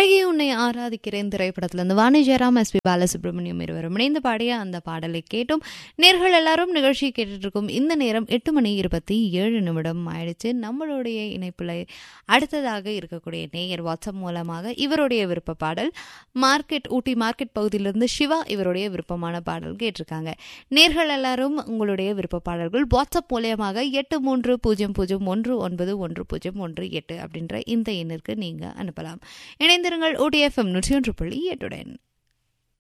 அழகிய உன்னை ஆராதிக்கிறேன் திரைப்படத்திலிருந்து வாணி ஜெயராம் எஸ் பி பாலசுப்ரமணியம் இருவரும் இணைந்து பாடிய அந்த பாடலை கேட்டும் நேர்கள் எல்லாரும் நிகழ்ச்சி கேட்டுட்டு இருக்கும் இந்த நேரம் எட்டு மணி இருபத்தி ஏழு நிமிடம் ஆயிடுச்சு நம்மளுடைய இணைப்பில் அடுத்ததாக இருக்கக்கூடிய நேயர் வாட்ஸ்அப் மூலமாக இவருடைய விருப்ப பாடல் மார்க்கெட் ஊட்டி மார்க்கெட் பகுதியிலிருந்து சிவா இவருடைய விருப்பமான பாடல் கேட்டிருக்காங்க நேர்கள் எல்லாரும் உங்களுடைய விருப்ப பாடல்கள் வாட்ஸ்அப் மூலியமாக எட்டு மூன்று பூஜ்ஜியம் பூஜ்ஜியம் ஒன்று ஒன்பது ஒன்று பூஜ்ஜியம் ஒன்று எட்டு அப்படின்ற இந்த எண்ணிற்கு நீங்க அனுப்பலாம் இணைந்திருங்கள் ஓடிஎஃப்எம் நூற்றி ஒன்று புள்ளி எட்டுடன்